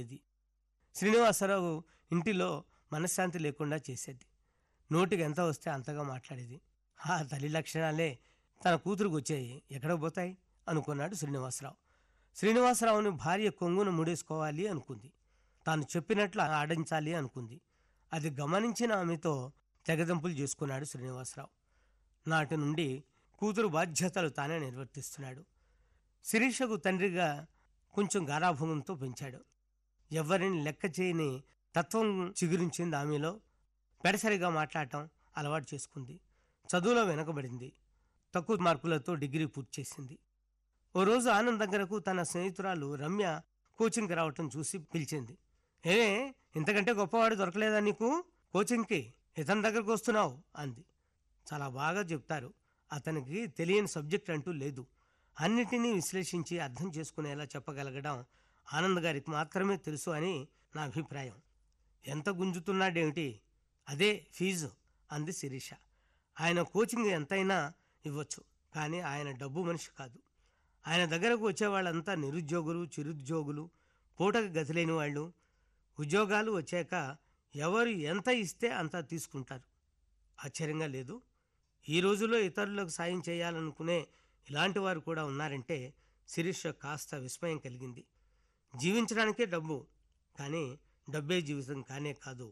ఉండేది శ్రీనివాసరావు ఇంటిలో మనశ్శాంతి లేకుండా చేసేది నోటికి ఎంత వస్తే అంతగా మాట్లాడేది ఆ తల్లి లక్షణాలే తన కూతురుకు వచ్చాయి ఎక్కడ పోతాయి అనుకున్నాడు శ్రీనివాసరావు శ్రీనివాసరావుని భార్య కొంగును ముడేసుకోవాలి అనుకుంది తాను చెప్పినట్లు ఆడించాలి అనుకుంది అది గమనించిన ఆమెతో తెగదంపులు చేసుకున్నాడు శ్రీనివాసరావు నాటి నుండి కూతురు బాధ్యతలు తానే నిర్వర్తిస్తున్నాడు శిరీషకు తండ్రిగా కొంచెం గారాభంగంతో పెంచాడు ఎవరిని లెక్క చేయని తత్వం చిగురించింది ఆమెలో పెడసరిగా మాట్లాడటం అలవాటు చేసుకుంది చదువులో వెనకబడింది తక్కువ మార్కులతో డిగ్రీ పూర్తి చేసింది ఓ రోజు ఆనంద్ దగ్గరకు తన స్నేహితురాలు రమ్య కోచింగ్కి రావటం చూసి పిలిచింది ఏ ఇంతకంటే గొప్పవాడు దొరకలేదా నీకు కోచింగ్కి ఇతని దగ్గరకు వస్తున్నావు అంది చాలా బాగా చెప్తారు అతనికి తెలియని సబ్జెక్ట్ అంటూ లేదు అన్నిటినీ విశ్లేషించి అర్థం చేసుకునేలా చెప్పగలగడం ఆనంద్ గారికి మాత్రమే తెలుసు అని నా అభిప్రాయం ఎంత గుంజుతున్నాడేమిటి అదే ఫీజు అంది శిరీష ఆయన కోచింగ్ ఎంతైనా ఇవ్వచ్చు కానీ ఆయన డబ్బు మనిషి కాదు ఆయన దగ్గరకు వచ్చే వాళ్ళంతా నిరుద్యోగులు చిరుద్యోగులు పూటకు గతిలేని వాళ్ళు ఉద్యోగాలు వచ్చాక ఎవరు ఎంత ఇస్తే అంత తీసుకుంటారు ఆశ్చర్యంగా లేదు ఈ రోజుల్లో ఇతరులకు సాయం చేయాలనుకునే ఇలాంటి వారు కూడా ఉన్నారంటే శిరీష కాస్త విస్మయం కలిగింది జీవించడానికే డబ్బు కానీ డబ్బే జీవితం కానే కాదు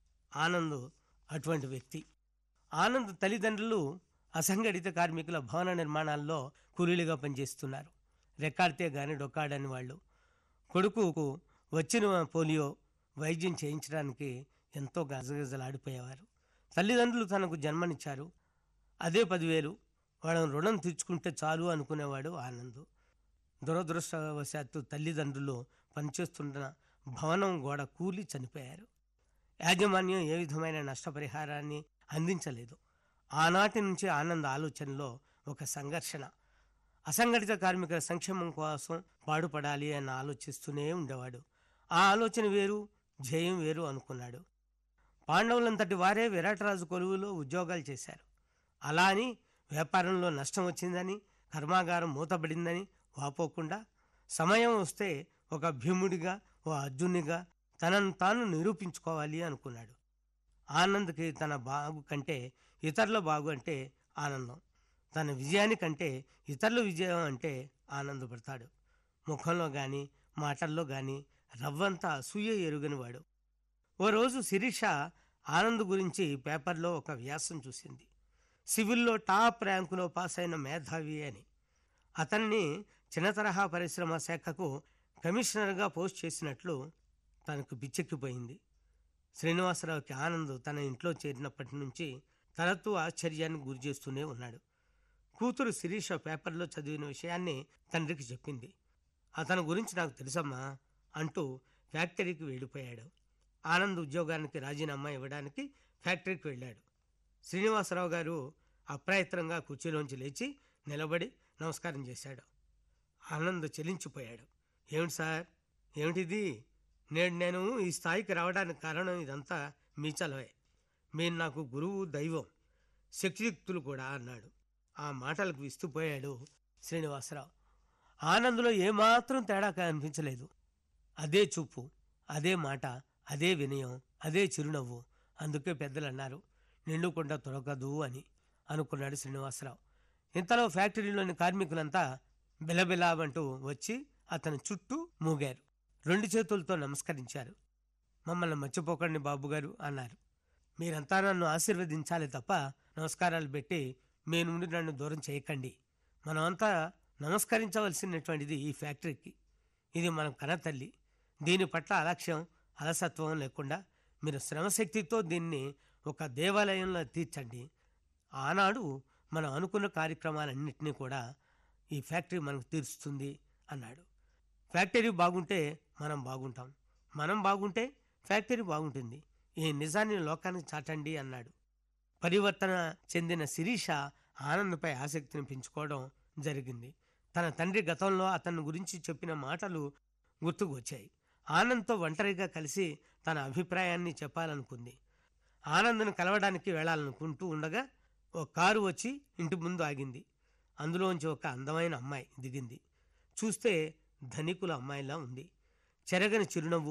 ఆనంద్ అటువంటి వ్యక్తి ఆనంద్ తల్లిదండ్రులు అసంఘటిత కార్మికుల భవన నిర్మాణాల్లో కూలీలుగా పనిచేస్తున్నారు రెక్కాడితే గాని డొక్కాడని వాళ్ళు కొడుకుకు వచ్చిన పోలియో వైద్యం చేయించడానికి ఎంతో గజగజలాడిపోయేవారు తల్లిదండ్రులు తనకు జన్మనిచ్చారు అదే పదివేలు వాళ్ళని రుణం తీర్చుకుంటే చాలు అనుకునేవాడు ఆనంద్ దురదృష్టవశాత్తు తల్లిదండ్రులు పనిచేస్తున్న భవనం గోడ కూలి చనిపోయారు యాజమాన్యం ఏ విధమైన నష్టపరిహారాన్ని అందించలేదు ఆనాటి నుంచి ఆనంద్ ఆలోచనలో ఒక సంఘర్షణ అసంఘటిత కార్మికుల సంక్షేమం కోసం పాడుపడాలి అని ఆలోచిస్తూనే ఉండేవాడు ఆ ఆలోచన వేరు ధ్యేయం వేరు అనుకున్నాడు పాండవులంతటి వారే విరాటరాజు కొలువులో ఉద్యోగాలు చేశారు అలా అని వ్యాపారంలో నష్టం వచ్చిందని కర్మాగారం మూతబడిందని వాపోకుండా సమయం వస్తే ఒక భీముడిగా ఓ అర్జునుడిగా తనను తాను నిరూపించుకోవాలి అనుకున్నాడు ఆనంద్కి తన బాగు కంటే ఇతరుల బాగు అంటే ఆనందం తన విజయానికంటే ఇతరుల విజయం అంటే ఆనందపడతాడు ముఖంలో గాని మాటల్లో గాని రవ్వంతా అసూయ ఎరుగనివాడు ఓ రోజు శిరీష ఆనంద్ గురించి పేపర్లో ఒక వ్యాసం చూసింది సివిల్లో టాప్ ర్యాంకులో పాస్ అయిన మేధావి అని అతన్ని చిన్న తరహా పరిశ్రమ శాఖకు కమిషనర్గా పోస్ట్ చేసినట్లు తనకు పిచ్చెక్కిపోయింది శ్రీనివాసరావుకి ఆనంద్ తన ఇంట్లో చేరినప్పటి నుంచి తనతో ఆశ్చర్యానికి గురి చేస్తూనే ఉన్నాడు కూతురు శిరీష పేపర్లో చదివిన విషయాన్ని తండ్రికి చెప్పింది అతని గురించి నాకు తెలుసమ్మా అంటూ ఫ్యాక్టరీకి వెళ్ళిపోయాడు ఆనంద్ ఉద్యోగానికి రాజీనామా ఇవ్వడానికి ఫ్యాక్టరీకి వెళ్ళాడు శ్రీనివాసరావు గారు అప్రయత్నంగా కుర్చీలోంచి లేచి నిలబడి నమస్కారం చేశాడు ఆనంద్ చెలించిపోయాడు ఏమిటి సార్ ఏమిటిది నేడు నేను ఈ స్థాయికి రావడానికి కారణం ఇదంతా మీ చలవే మీరు నాకు గురువు దైవం శక్తియుక్తులు కూడా అన్నాడు ఆ మాటలకు విస్తుపోయాడు శ్రీనివాసరావు ఆనంద్లో ఏమాత్రం తేడా కనిపించలేదు అదే చూపు అదే మాట అదే వినయం అదే చిరునవ్వు అందుకే పెద్దలు అన్నారు నిండుకుంట తొలగదు అని అనుకున్నాడు శ్రీనివాసరావు ఇంతలో ఫ్యాక్టరీలోని కార్మికులంతా బిలబిలామంటూ వచ్చి అతని చుట్టూ మూగారు రెండు చేతులతో నమస్కరించారు మమ్మల్ని మర్చిపోకండి బాబుగారు అన్నారు మీరంతా నన్ను ఆశీర్వదించాలి తప్ప నమస్కారాలు పెట్టి మీ నుండి నన్ను దూరం చేయకండి మనమంతా నమస్కరించవలసినటువంటిది ఈ ఫ్యాక్టరీకి ఇది మన కనతల్లి దీని పట్ల అలక్ష్యం అలసత్వం లేకుండా మీరు శ్రమశక్తితో దీన్ని ఒక దేవాలయంలో తీర్చండి ఆనాడు మనం అనుకున్న కార్యక్రమాలన్నింటినీ కూడా ఈ ఫ్యాక్టరీ మనకు తీరుస్తుంది అన్నాడు ఫ్యాక్టరీ బాగుంటే మనం బాగుంటాం మనం బాగుంటే ఫ్యాక్టరీ బాగుంటుంది ఈ నిజాన్ని లోకానికి చాటండి అన్నాడు పరివర్తన చెందిన శిరీష ఆనంద్పై ఆసక్తిని పెంచుకోవడం జరిగింది తన తండ్రి గతంలో అతని గురించి చెప్పిన మాటలు గుర్తుకు వచ్చాయి ఆనంద్తో ఒంటరిగా కలిసి తన అభిప్రాయాన్ని చెప్పాలనుకుంది ఆనంద్ను కలవడానికి వెళ్ళాలనుకుంటూ ఉండగా ఓ కారు వచ్చి ఇంటి ముందు ఆగింది అందులోంచి ఒక అందమైన అమ్మాయి దిగింది చూస్తే ధనికుల అమ్మాయిలా ఉంది చెరగని చిరునవ్వు